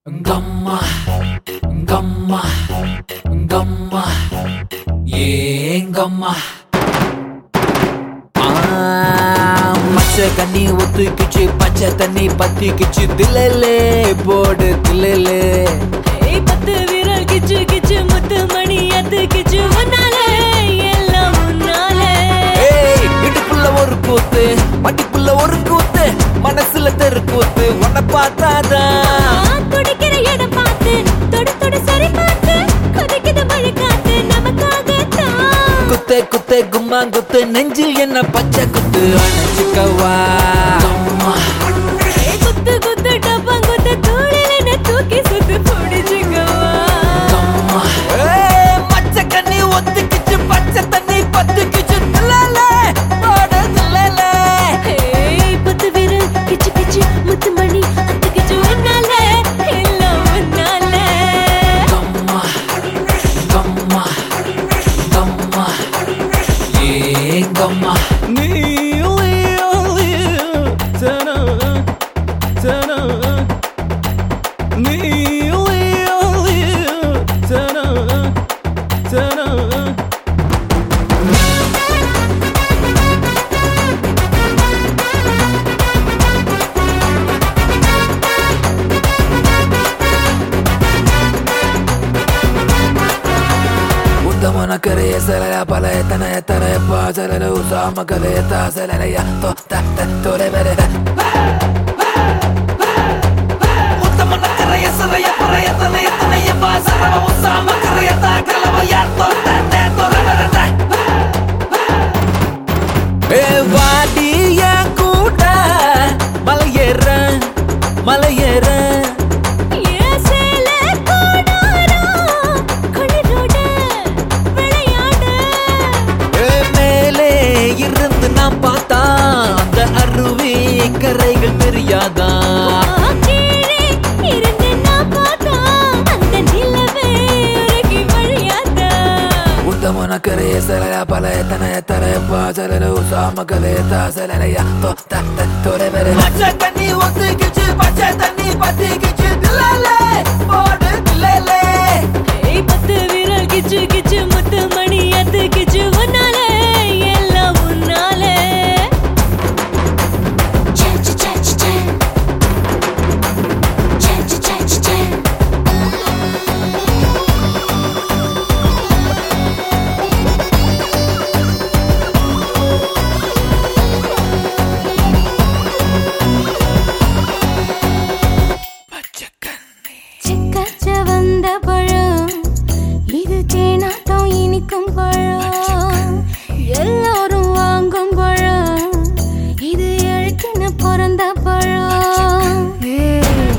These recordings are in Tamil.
கம்மா கம்மா கம்மா ஏங்கம்மா மச்ச கண்ணி ஒத்துக்கிச்சு பச்சை தண்ணி பத்திக்கிச்சு தில்லலே போடு தில்லலே ஏய் பத்து விரல் கிச்சு கிச்சு முத்து மணி அத்து கிச்சு முன்னாலே எல்லாம் முன்னாலே ஏய் இடுப்புள்ள ஒரு கூத்து மடிப்புள்ள ஒரு கூத்து மனசுல தெரு கூத்து உன்னை பார்த்தாதான் ஆ, துடிக்கிற இடம் பார்த்து தொடு தொடு சரி பார்த்து கொதிக்குது மழை காத்து நமக்காகத்தான் குத்தே குத்தே கும்மா குத்து நெஞ்சில் என்ன பச்சை குத்து அணைச்சிக்கவா ஏய் குத்து குத்து டப்பம் குத்து தோளில் என்ன தூக்கி சுத்து பிடிச்சுக்கவா ஏய், மச்ச கண்ணி ஒத்துக்கிச்சு பச்சை தண்ணி பத்துக்கிச்சு தில்லலே, போடு தில்லலே. ஏய் பத்து விரல் கிச்சு கிச்சு முத்து மணி அத்து கிச்சு முன்னாலே எல்லாம் முன்னாலே கம்மா, கம்மா, கம்மா, ஏங்கம்மா. உத்தமன கரைய சலய பலய தனய தரைய பாசல உசாம கலைய தாசலைய தொத்த தொலை வர உத்தமன கரைய சலய பலய தனய தனய பாசல உசாம கலைய தாக்கலவ யார் தொத்த தொலை வர ஏ வாடிய கூட மலையேற மலையேற ஏன் சேல கோடாரம் குளிரோட விளையாட ஏ மேலே இருந்து நாம் பார்த்தா அந்த அருவி கரைகள் தெரியாதா கீழே இருந்து நான் பார்த்தா அந்த நிலவே உருகி வழியாதா உத்தமன கரைய சலைய பலைய தனைய தரைய பாசல உசாம கலைய தாசலைய தொத்த தொலை வர பச்சை தண்ணி ஒத்துக்கிச்சு பச்சை தண்ணி பத்திக்கிச்சு தில்லலே போடு தில்லலே ஏய் பத்து விரல் கிச்சு கிச்சு முத்து மணி அத்து கிச்சு முன்னாலே எல்லாம் முன்னாலே சிக்கச்ச வந்த பழம் இது தேனாட்டம் இனிக்கும் பழம் எல்லாரும் வாங்கும் பழம் இது எழுத்துன்னு பிறந்த பழம் ஏய்.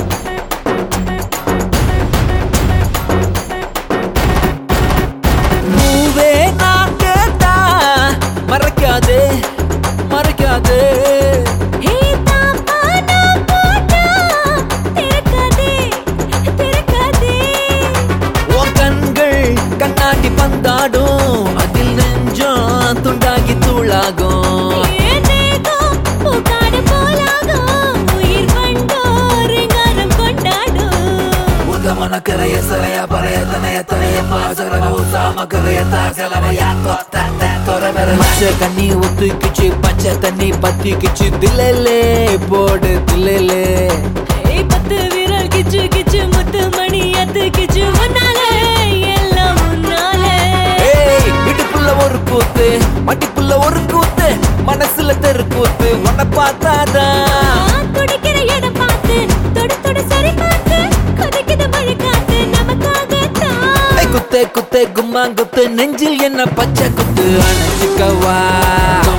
பூவே நான் கேட்டா மறைக்காதே மறைக்காதே ஏய் தாப்பா நான் போட்டா திறக்காதே திறக்காதே உன் கண்கள் கண்ணாடி பந்தாடும் அதில் நெஞ்சம் துண்டாகி தூளாகும் ஏன் தேகம் பூக்காடு போலாகும் உயிர் வண்டோர் காரம் கொண்டாடும் உதமன கரைய சரைய பறைய தனைய தனைய பாசல உசாம கரைய தாசலவைய தொத்த தொரவர மச்ச கண்ணி ஒத்துக்கிச்சு பச்சை தண்ணி பத்திக்கிச்சு தில்லலே போடு தில்லலே ஏய் பத்து விரல் கிச்சு கிச்சு முத்து மணி அத்து கிச்சு முன்னாலே எல்லாம் முன்னாலே ஏய் இடுப்புள்ள ஒரு கூத்து மடிப்புள்ள ஒரு கூத்து மனசுல தெரு கூத்து உன்னை பார்த்தாதான் ஆ, துடிக்கிற இடம் பார்த்து தொடு தொடு சரி பார்த்து கொதிக்குது மழை காத்து நமக்காகத்தான் ஏய், குத்தே குத்தே கும்மா குத்து நெஞ்சில் என்ன பச்சை குத்து அணைச்சிக்கவா